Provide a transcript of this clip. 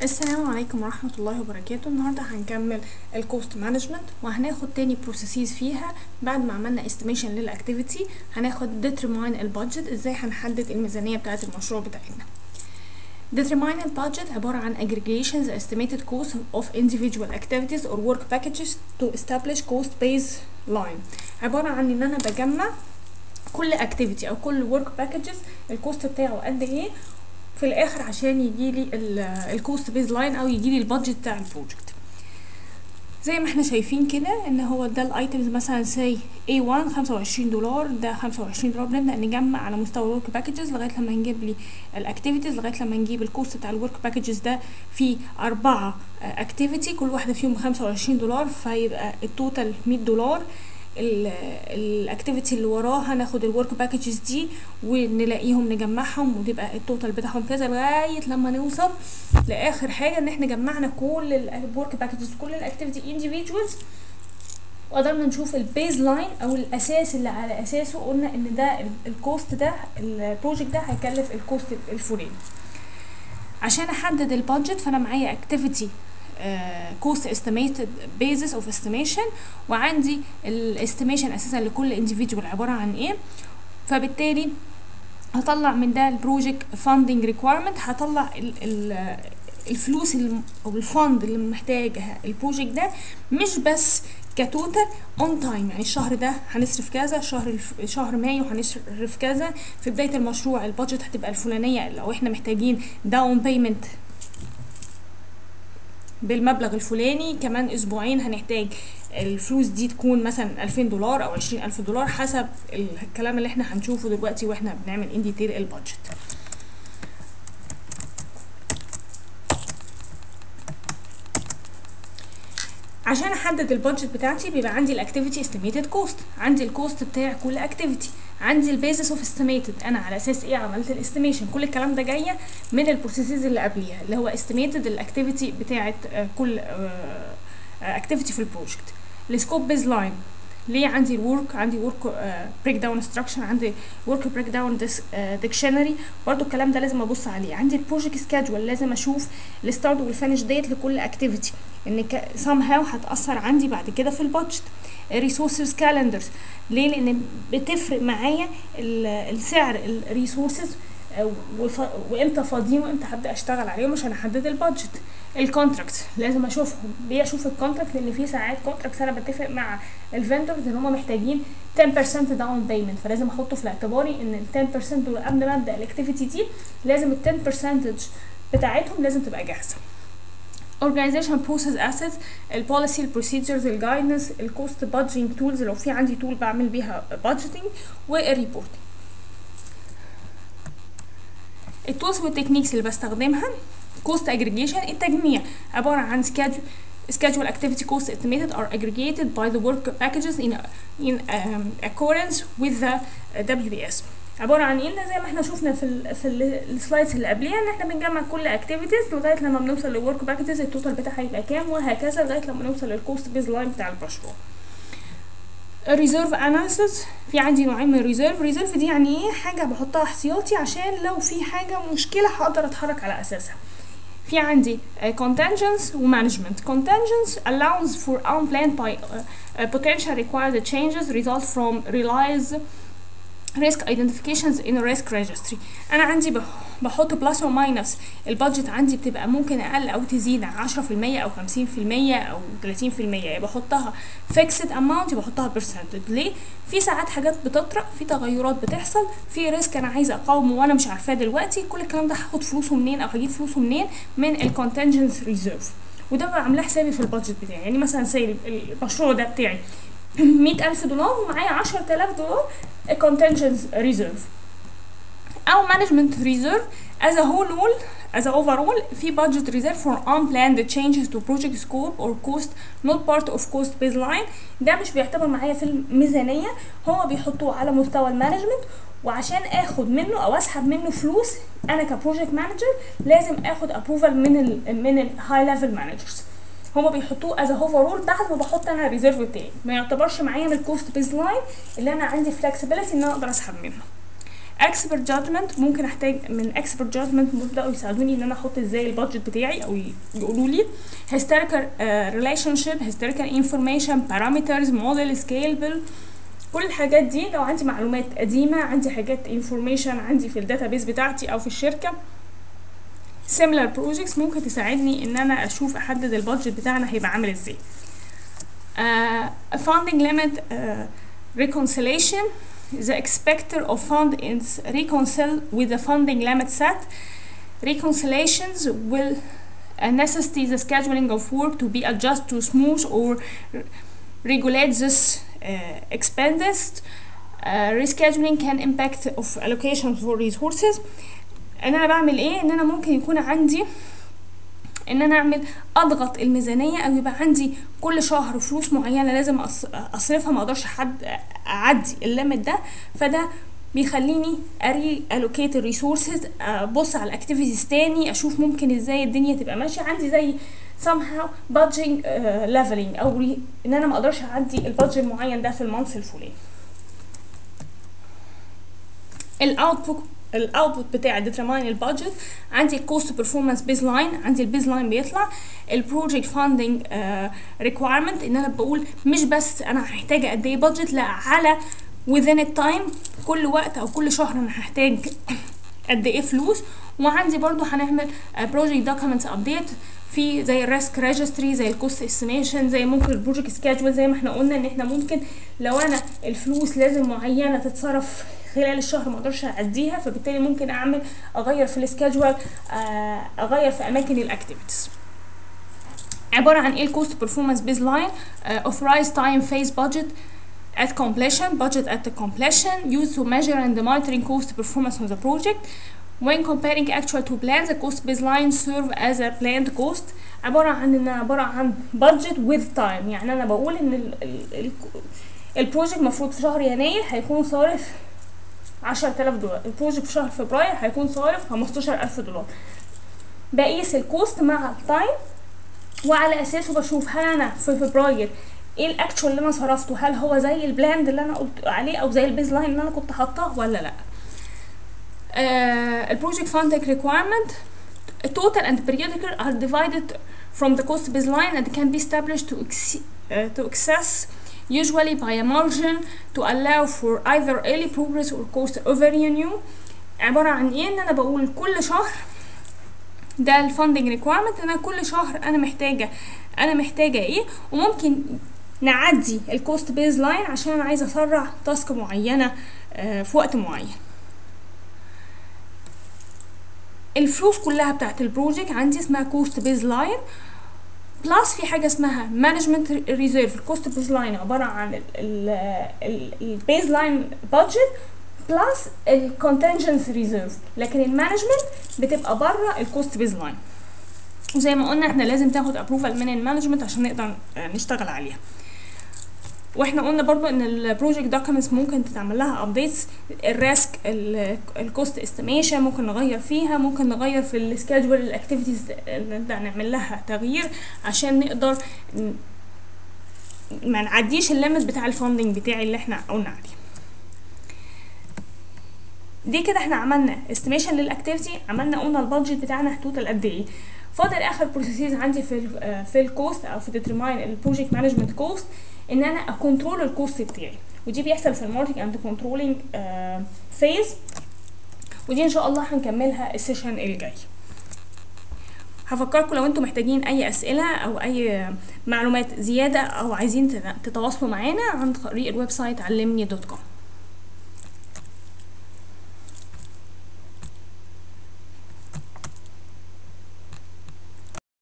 السلام عليكم ورحمة الله وبركاته النهاردة هنكمل الكوست مانجمنت وهناخد تاني بروسيسز فيها بعد ما عملنا استيميشن للاكتيفيتي هناخد determine البادجت ازاي هنحدد الميزانية بتاعة المشروع بتاعنا determine البادجت عبارة عن aggregations estimated cost of individual activities or work packages to establish cost baseline عبارة عن ان انا بجمع كل activity او كل work packages الكوست بتاعه قد ايه في الاخر عشان يجيلي الكوست بيز لاين او يجيلي البادجت بتاع البروجكت زي ما احنا شايفين كده ان هو ده الايتمز مثلا سي A1 25 دولار ده 25 دولار بنبدا نجمع على مستوى الورك باكجز لغايه لما نجيب لي الاكتيفيتيز لغايه لما نجيب الكوست بتاع الورك باكجز ده في اربعه اكتيفيتي كل واحده فيهم 25 دولار فيبقى التوتال 100 دولار الاكتيفيتي اللي وراها ناخد الورك باكجز دي ونلاقيهم نجمعهم وتبقى التوتال بتاعهم كذا لغايه لما نوصل لاخر حاجه ان احنا جمعنا كل الورك باكجز كل الاكتيفيتي انديفيدوالز وقدرنا نشوف البيز لاين او الاساس اللي على اساسه قلنا ان ده الكوست ده البروجكت ده هيكلف الكوست الفلاني عشان احدد البادجت فانا معايا اكتيفيتي كوست استيميتد بيزس اوف استيميشن وعندي الاستيميشن اساسا لكل انديفيدوال عباره عن ايه فبالتالي هطلع من ده البروجكت فاندنج ريكويرمنت هطلع ال ال الفلوس او الفند اللي محتاجها البروجكت ده مش بس كتوتال اون تايم يعني الشهر ده هنصرف كذا شهر شهر مايو هنصرف كذا في بدايه المشروع البادجت هتبقى الفلانيه لو احنا محتاجين داون بيمنت بالمبلغ الفلاني كمان اسبوعين هنحتاج الفلوس دي تكون مثلا 2000 دولار او 20000 دولار حسب الكلام اللي احنا هنشوفه دلوقتي واحنا بنعمل ان ديتيل البادجت عشان احدد البادجت بتاعتي بيبقى عندي الاكتيفيتي استيميتد كوست عندي الكوست بتاع كل اكتيفيتي عندي البيزس اوف استيميتد انا على اساس ايه عملت الاستيميشن كل الكلام ده جايه من البروسيسز اللي قبليها اللي هو استيميتد الاكتيفيتي بتاعت كل اكتيفيتي في البروجكت السكوب بيز لاين ليه عندي الورك عندي ورك بريك داون ستراكشر عندي ورك بريك داون ديكشنري برضو الكلام ده لازم ابص عليه عندي البروجكت سكادجول لازم اشوف الستارت والفينش ديت لكل اكتيفيتي ان سام هاو هتاثر عندي بعد كده في البادجت الريسورسز كالندرز ليه لان بتفرق معايا السعر الريسورسز وامتى فاضيين وامتى هبدا اشتغل عليهم عشان احدد البادجت الكونتراكت لازم اشوفهم ليه اشوف الكونتراكت لان في ساعات كونتراكت انا بتفق مع الفندرز ان هم محتاجين 10% داون بيمنت فلازم احطه في اعتباري ان ال 10% دول قبل ما ابدا الاكتيفيتي دي لازم ال 10% بتاعتهم لازم تبقى جاهزه organization process assets البوليسي البروسيجرز الجايدنس الكوست بادجينج تولز لو في عندي تول بعمل بيها بادجيتنج والريبورتنج التولز والتكنيكس اللي بستخدمها cost aggregation التجميع عبارة عن schedule schedule activity cost estimated are aggregated by the work packages in in um, accordance with the WBS عباره عن ايه زي ما احنا شفنا في ال في السلايدز اللي قبليها ان احنا بنجمع كل اكتيفيتيز لغايه لما بنوصل للورك باكجز التوتال بتاعها يبقى كام وهكذا لغايه لما نوصل للكوست بيز لاين بتاع المشروع الريزيرف اناليسيس في عندي نوعين من الريزيرف ريزيرف دي يعني ايه حاجه بحطها احتياطي عشان لو في حاجه مشكله هقدر اتحرك على اساسها في عندي uh, contingents ومانجمنت contingents allows for unplanned by uh, uh, potential required changes result from realize risk identifications in risk registry انا عندي بحط بلس وماينس البادجت عندي بتبقى ممكن اقل او تزيد عن 10% او 50% او 30% يعني بحطها فيكسد اماونت بحطها برسنتج ليه في ساعات حاجات بتطرق في تغيرات بتحصل في ريسك انا عايزه اقاومه وانا مش عارفاه دلوقتي كل الكلام ده هاخد فلوسه منين او هجيب فلوسه منين من الكونتنجنس ريزيرف وده بقى عاملاه حسابي في البادجت بتاعي يعني مثلا سي المشروع ده بتاعي مية ألف دولار ومعايا عشرة آلاف دولار contingent reserve أو management reserve as a whole rule as a overall في budget reserve for unplanned changes to project scope or cost not part of cost baseline ده مش بيعتبر معايا في الميزانية هو بيحطوه على مستوى المانجمنت وعشان اخد منه او اسحب منه فلوس انا كبروجكت مانجر لازم اخد ابروفال من ال من الهاي ليفل مانجرز هما بيحطوه از اوفرول بعد ما بحط انا الريزيرف بتاعي ما يعتبرش معايا من الكوست بيز لاين اللي انا عندي فلكسبيليتي ان انا اقدر اسحب منه expert judgment ممكن احتاج من expert judgment بيبداوا يساعدوني ان انا احط ازاي البادجت بتاعي او يقولوا لي historical uh, relationship historical information parameters model scalable كل الحاجات دي لو عندي معلومات قديمه عندي حاجات information عندي في الداتابيس بتاعتي او في الشركه similar projects ممكن تساعدني ان انا اشوف احدد البادجت بتاعنا هيبقى عامل ازاي uh, funding limit uh, reconciliation the expector of fund is reconcile with the funding limit set reconciliations will uh, necessitate the scheduling of work to be adjusted to smooth or regulate this uh, expense uh, rescheduling can impact of allocation for resources ان انا بعمل ايه ان انا ممكن يكون عندي ان انا اعمل اضغط الميزانيه او يبقى عندي كل شهر فلوس معينه لازم اصرفها ما اقدرش حد اعدي الليميت ده فده بيخليني اري الوكيت الريسورسز ابص على الاكتيفيتيز تاني اشوف ممكن ازاي الدنيا تبقى ماشيه عندي زي somehow budgeting uh, leveling او ري ان انا ما اقدرش اعدي البادجت المعين ده في المانث الفلاني الاوتبوت الاوتبوت بتاع ديترماين البادجت عندي الكوست بيرفورمانس بيز لاين عندي البيز لاين بيطلع البروجكت فاندنج ريكويرمنت ان انا بقول مش بس انا محتاجه قد ايه بادجت لا على within التايم كل وقت او كل شهر انا هحتاج قد ايه فلوس وعندي برضو هنعمل بروجكت دوكيومنتس ابديت في زي الريسك ريجستري زي الكوست استيميشن زي ممكن البروجكت سكادجول زي ما احنا قلنا ان احنا ممكن لو انا الفلوس لازم معينه تتصرف خلال الشهر ما اقدرش اعديها فبالتالي ممكن اعمل اغير في السكادجول اغير في اماكن الاكتيفيتيز عباره عن ايه الكوست بيرفورمانس بيز لاين اوثرايز تايم فيز بادجت at completion budget at the completion used to measure and monitoring cost performance on the project when comparing actual to plans the cost baseline serve as a planned cost عبارة عن ان عبارة عن budget with time يعني انا بقول ان ال ال ال البروجكت المفروض في شهر يناير هيكون صارف عشرة آلاف دولار البروجكت في شهر فبراير هيكون صارف خمستاشر ألف دولار بقيس الكوست مع التايم وعلى اساسه بشوف هل انا في فبراير ايه الاكشوال اللي انا صرفته هل هو زي البلاند اللي انا قلت عليه او زي البيز لاين اللي انا كنت حاطاه ولا لا البروجكت فاندنج ريكويرمنت total and periodical are divided from the cost baseline and can be established to, ex uh, to access usually by a margin to allow for either early progress or cost overrun عبارة عن ايه ان انا بقول كل شهر ده الفاندنج ريكويرمنت انا كل شهر انا محتاجة انا محتاجة ايه وممكن نعدي الكوست بيز لاين عشان انا عايزة اسرع تاسك معينة آه في وقت معين الفلوس كلها بتاعت البروجكت عندي اسمها كوست بيز لاين بلس في حاجه اسمها مانجمنت ريزيرف الكوست بيز لاين عباره عن البيز لاين بادجت بلس الكونتنجنسي ريزيرف لكن المانجمنت بتبقى بره الكوست بيز لاين وزي ما قلنا احنا لازم تاخد ابروفال من المانجمنت عشان نقدر نشتغل عليها واحنا قلنا برضو ان البروجكت دوكيومنتس ممكن تتعمل لها ابديتس الريسك الكوست استيميشن ممكن نغير فيها ممكن نغير في السكادجول الاكتيفيتيز نبدا نعمل لها تغيير عشان نقدر ما نعديش الليمت بتاع الفاندنج بتاعي اللي احنا قلنا عليه دي كده احنا عملنا استيميشن للاكتيفيتي عملنا قلنا البادجت بتاعنا توتال قد ايه فاضل اخر بروسيسز عندي في ال في الكوست او في ديترماين البروجكت مانجمنت كوست ان انا اكونترول الكوست بتاعي ودي بيحصل في الماركتنج اند كنترولينج فيز ودي ان شاء الله هنكملها السيشن الجاي هفكركم لو انتم محتاجين اي اسئله او اي معلومات زياده او عايزين تتواصلوا معانا عن طريق الويب سايت علمني دوت كوم